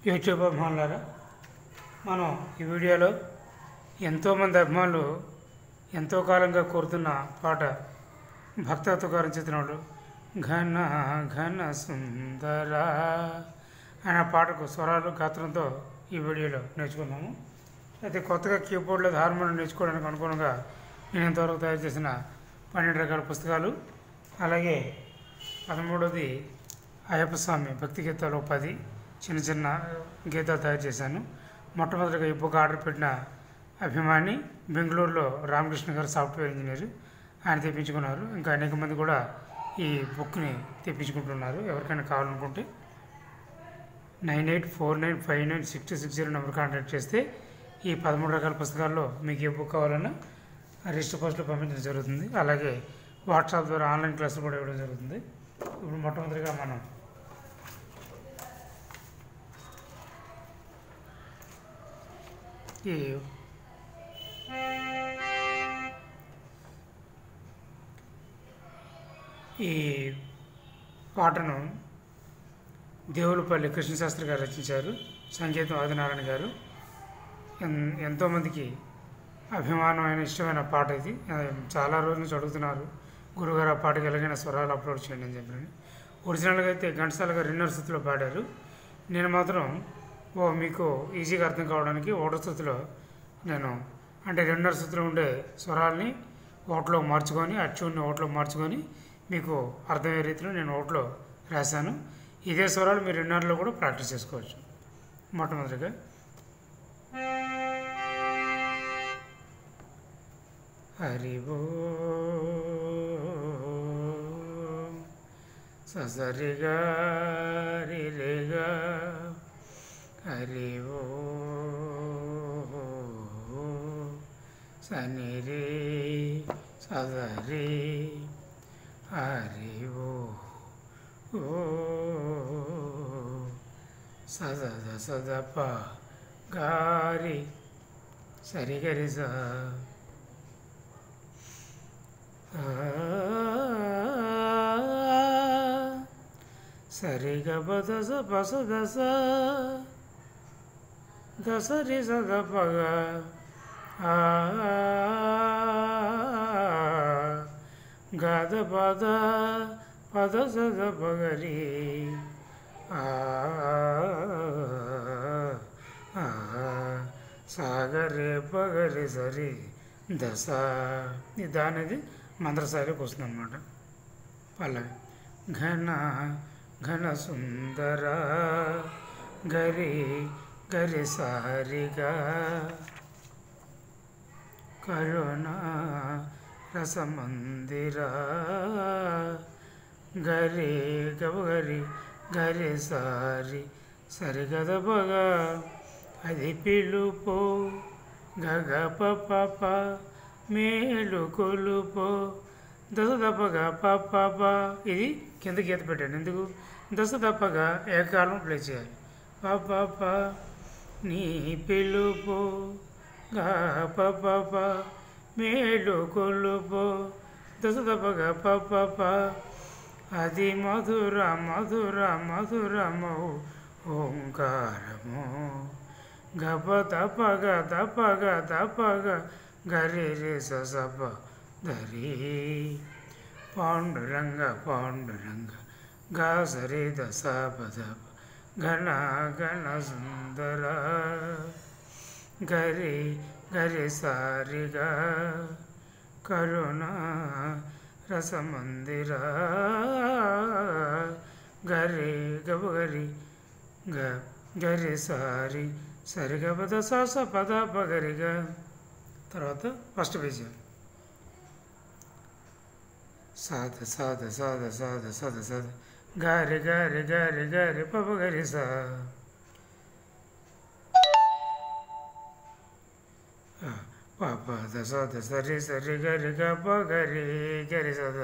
YouTube అభిమానులారా మనం ఈ వీడియోలో ఎంతోమంది అభిమానులు ఎంతో కాలంగా కోరుతున్న పాట భక్త తుకారం చిత్రంలో ఘన ఘన సుందర అనే పాటకు స్వరాలు గాత్రంతో ఈ వీడియోలో నేర్చుకున్నాము అయితే కొత్తగా కీబోర్డ్లో హార్మోనియం నేర్చుకోవడానికి అనుగుణంగా నేను ఇంతవరకు తయారు చేసిన పన్నెండు రకాల పుస్తకాలు అలాగే పదమూడవది అయ్యప్ప స్వామి భక్తి గీతాలు ఒక పది చిన్న చిన్న గీతాలు తయారు చేశాను మొట్టమొదటిగా ఈ బుక్ ఆర్డర్ పెట్టిన అభిమాని బెంగళూరులో రామకృష్ణ గారు సాఫ్ట్వేర్ ఇంజనీర్ ఆయన తెప్పించుకున్నారు ఇంకా అనేక మంది కూడా ఈ బుక్ని తెప్పించుకుంటున్నారు ఎవరికైనా కావాలనుకుంటే nine eight four nine five nine six two six zero number contact చేస్తే ఈ పదమూడు రకాల పుస్తకాల్లో మీకు ఏ బుక్ కావాలన్నా రిజిస్టర్ పోస్ట్లో పంపించడం జరుగుతుంది అలాగే వాట్సాప్ ద్వారా ఆన్లైన్ క్లాసులు కూడా ఇవ్వడం జరుగుతుంది ఇప్పుడు మొట్టమొదటిగా మనం ఈ ఈ పాటను దేవులపల్లి కృష్ణశాస్త్రి గారు రచించారు సంగీతం ఆదినారాయణ గారు ఎన్- ఎంతోమందికి అభిమానమైన ఇష్టమైన పాట ఇది ఆ, చాలా రోజుల నుంచి అడుగుతున్నారు గురుగారు ఆ పాటకి ఎలాగైనా స్వరాలు అప్లోడ్ చేయండి అని చెప్పి ఒరిజినల్గా అయితే ఘంటసాల గారు రెండో స్థితిలో పాడారు నేను మాత్రం ఓ మీకు ఈజీగా అర్థం కావడానికి ఒకటో స్థితిలో నేను అంటే రెండో స్థితిలో ఉండే స్వరాల్ని ఓట్లో మార్చుకొని ఆ ట్యూన్ని ఓట్లో మార్చుకొని మీకు అర్థమయ్యే రీతిలో నేను ఓట్లో రాశాను ఇదే స్వరాలు మీరు రెండున్నరలో కూడా ప్రాక్టీస్ చేసుకోవచ్చు మొట్టమొదటిగా హరి ఓం ససరిగా రిగా హరి ఓం సని రే సదరి హరి ఓ ఓ సదద సదప గారి సరిగరి స సరిగ దశ పస దశ దసరి సద పగ గద పద పద సద పగరి సాగరే పగరి సరి దశ ఇది అనేది మంత్రసారికి వస్తుంది అనమాట పల్లవి ఘన ఘన సుందర గరి గరి సారిగా కరుణ రసమందిర గరి గరి గరి సారి సరిగద బగ అది పిలుపో గగ పప మేలు కొలుపో దశ దప్పగా పప ఇది కింద గీత పెట్టాను ఎందుకు దశ దప్పగా ఏకాలం ప్లే చేయాలి పప నీ పిలుపు గా పప మేలు కొలుపు దశ దప్పగా పప అది మధుర మధుర మధురమౌ ఓంకారము గప తపగ తపగ తపగ గరి రే సప ధరి పాండురంగ పాండురంగ గా సరి దశ పద ఘన గణ సుందర గరి గరి సారిగా కరుణ రసమందిర గరి గబగరి గ గరి సారి సరిగ పద సాస పద పగరిగా తర్వాత ఫస్ట్ పేజ్ సాధ సాధ సాధ సాధ సాధ సాధ గారి గారి గారి గారి పప గరి సా పాప దశ సరి సరి గరి గప గరి గరి సద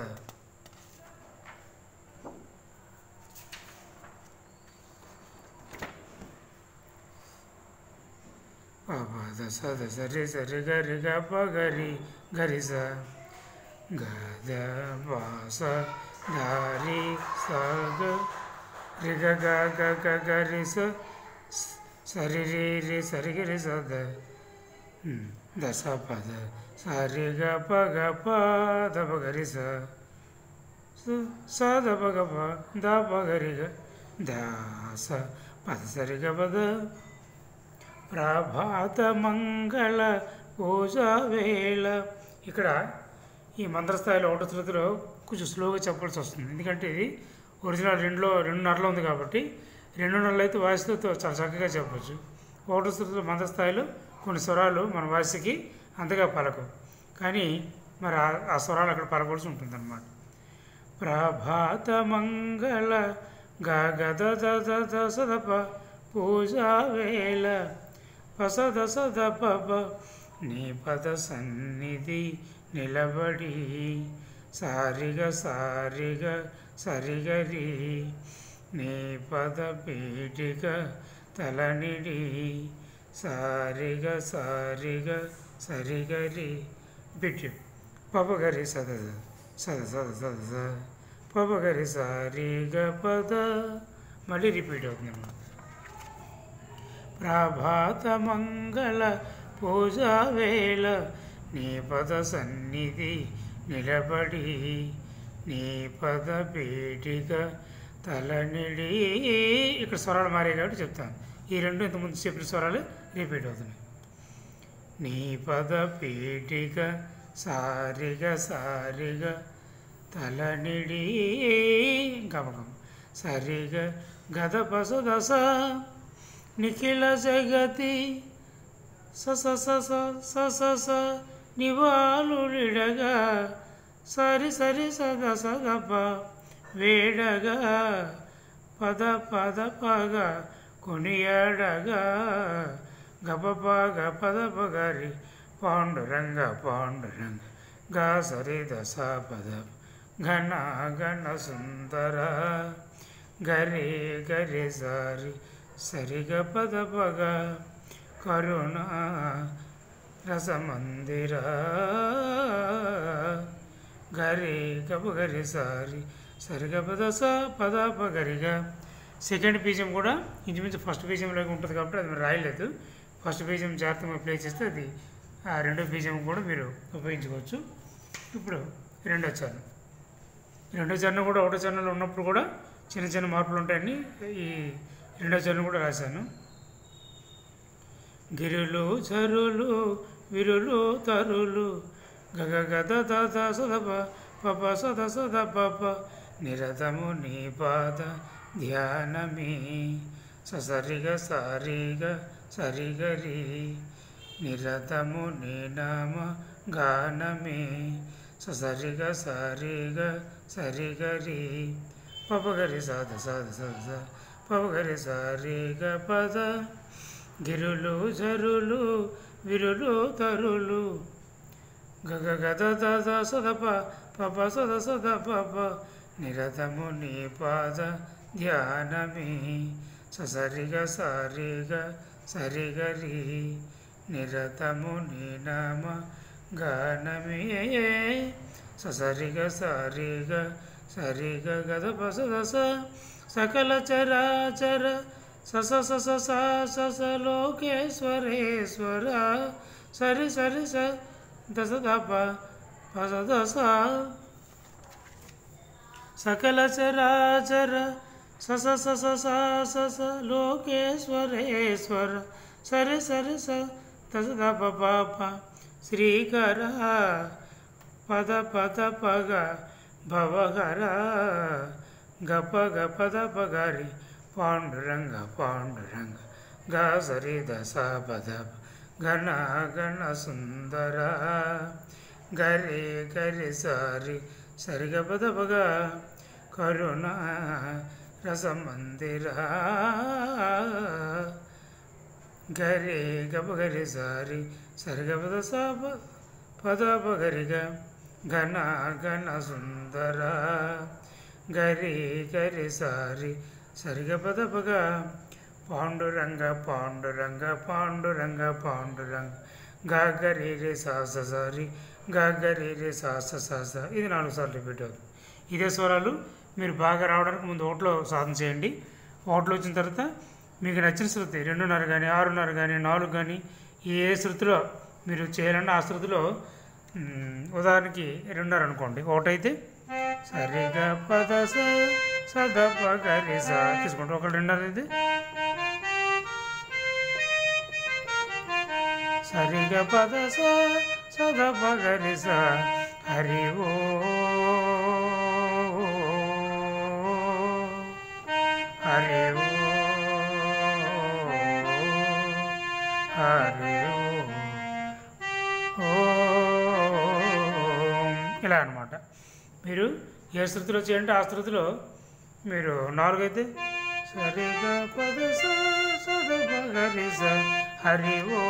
పాప దశ సరి సరి గరి గప గరి గరి స గద వాస ధారి సగ రిగ గ గ గ గ రి స సరి రే రే సరి రే సద ఉమ్, దశ పద సరి గ ప గ ప ద ప గ రి స స- స ద ప గ ప ద ప గ రి గ ద స పద సరి గ పద ప్రభాత మంగళ పూజ వేళ ఇక్కడ ఈ మంత్రస్థాయిలో ఒకటో తరగతిలో కొంచెం స్లోగా చెప్పాల్సి వస్తుంది ఎందుకంటే ఇది ఒరిజినల్ రెండులో రెండున్నరలో ఉంది కాబట్టి రెండున్నరలో అయితే వాయిస్తో తో- చాలా చక్కగా చెప్పచ్చు ఒకటో తరగతిలో మంత్రస్థాయిలో కొన్ని స్వరాలు మన వాయిస్కి అంతగా పలకవు కానీ మరి ఆ- ఆ స్వరాలు అక్కడ పలకవలసి ఉంటుంది అన్నమాట ప్రభాత మంగళ గగద దద దసదప పూజా వేళ పసద సద పప నీ పద సన్నిధి నిలబడి సారిగ సారిగ సరిగరి నీ పద పీఠిక తలనిడి సారిగ సారిగ సరిగరి బిట్టు పపగరి సద సద సద సద స పపగరి సారిగ పద మళ్ళీ రిపీట్ అవుతుంది అన్నమాట ప్రభాత మంగళ పూజా వేళ నీ పద సన్నిధి నిలబడి నీ పద పీఠిక తలనిడి ఇక్కడ స్వరాలు మారే కాబట్టి చెప్తాను ఈ రెండు ఇంతకుముందు చెప్పిన స్వరాలు రిపీట్ అవుతున్నాయి నీ పద పీఠిక సారిగ సారిగ తలనిడి గమకం సరిగ గద పస దశ నిఖిల జగతి స స స స స స స నివాళులిడగా సరి సరి సద సగప వేడగా పద పద పగ కొనియాడగా గపపగ పద పగరి పాండురంగ పాండురంగ గా సరి దశ పద ఘన గణ సుందర గరి గరి సారి సరిగ పద పగ కరుణ రసమందిర గరి గప గరి సారి సరిగ పద స పద పగరిగా సెకండ్ బీజం కూడా ఇంచుమించు ఫస్ట్ బీజంలోకి ఉంటుంది కాబట్టి అది మీరు రాయలేదు ఫస్ట్ బీజం జాగ్రత్తగా ప్లే చేస్తే అది ఆ రెండో బీజం కూడా మీరు ఉపయోగించుకోవచ్చు ఇప్పుడు రెండో చరణం రెండో చరణం కూడా ఒకటో చరణంలో ఉన్నప్పుడు కూడా చిన్న చిన్న మార్పులు ఉంటాయని ఈ రెండో చరణం కూడా రాశాను గిరులు చరులు విరులు తరులు గగ గద దద సదప పప సద సద పప నిరతము నీ పాద ధ్యానమే ససరిగ సారిగ సరిగరి నిరతము నీ నామ గానమే ససరిగ సారిగ సరిగరి పపగరి సాధ సాధ సాధ స పపగరి సారిగ పద గిరులు జరులు విరులు తరులు గగ గద దద సదప పప సద సద పప నిరతము నీ పాద ధ్యానమే ససరిగ సారిగ సరిగరి నిరతము నీ నామ గానమే ససరిగ సారిగ సరిగ గద పస దస సకల చరాచర సస సస స సస లోకేశ్వరేశ్వర సరి సరి స దశ దప పస దశ సకల చరాచర సస సస స సస లోకేశ్వరేశ్వర సరి సరి స దశ దప పాప శ్రీకర పద పద పగ భవహర గప గపద పగరి పాండురంగ పాండురంగ గా సరి దశ పద గణ గణ సుందర గరి గరి సారి సరిగ పద పగ కరుణ రసమందిర గరి గప గరి సారి సరిగ పద సాప పద పగరిగ ఘన ఘన సుందర గరి గరి సారి సరిగ పద పగ పాండురంగ పాండురంగ పాండురంగ పాండురంగ గాగరి రే సాస సారి గాగరి రే సాస సాస ఇది నాలుగు సార్లు రిపీట్ అవుతుంది ఇదే స్వరాలు మీరు బాగా రావడానికి ముందు ఓట్లో సాధన చేయండి ఓట్లో వచ్చిన తర్వాత మీకు నచ్చిన శృతి రెండున్నర కానీ ఆరున్నర కానీ నాలుగు కానీ ఏ శృతిలో మీరు చేయాలన్నా ఆ శృతిలో మ్, ఉదాహరణకి రెండున్నర అనుకోండి ఒకటైతే సరిగా పద స సద పగరి స తీసుకోండి ఒక రెండున్నర అయితే సరిగా పద స సద పగరి స హరి ఓ హరి ఓ హరి ఓ ఇలా అనమాట మీరు ఏ శృతిలో చేయండి ఆ శృతిలో మీరు నాలుగైతే సరిగా పద స సద పగరి స హరి ఓ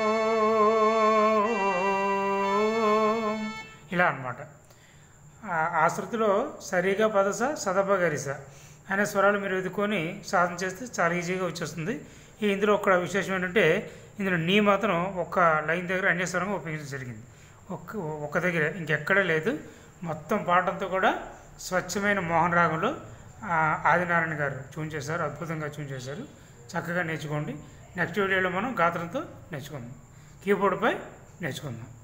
ఇలా అనమాట ఆ శృతిలో సరిగా పదస సదపగరిస అనే స్వరాలు మీరు ఎదుకొని సాధన చేస్తే చాలా ఈజీగా వచ్చేస్తుంది ఈ ఇందులో ఒక విశేషం ఏంటంటే ఇందులో నీ మాత్రం ఒక్క లైన్ దగ్గర అన్యస్వరంగా ఉపయోగించడం జరిగింది ఒక్క ఒక్క దగ్గర ఇంకెక్కడా లేదు మొత్తం పాట అంతా కూడా స్వచ్ఛమైన మోహన్ రాగంలో ఆ, ఆదినారాయణ గారు ట్యూన్ చేశారు అద్భుతంగా ట్యూన్ చేశారు చక్కగా నేర్చుకోండి నెక్స్ట్ వీడియోలో మనం గాత్రంతో నేర్చుకుందాం కీబోర్డ్పై నేర్చుకుందాం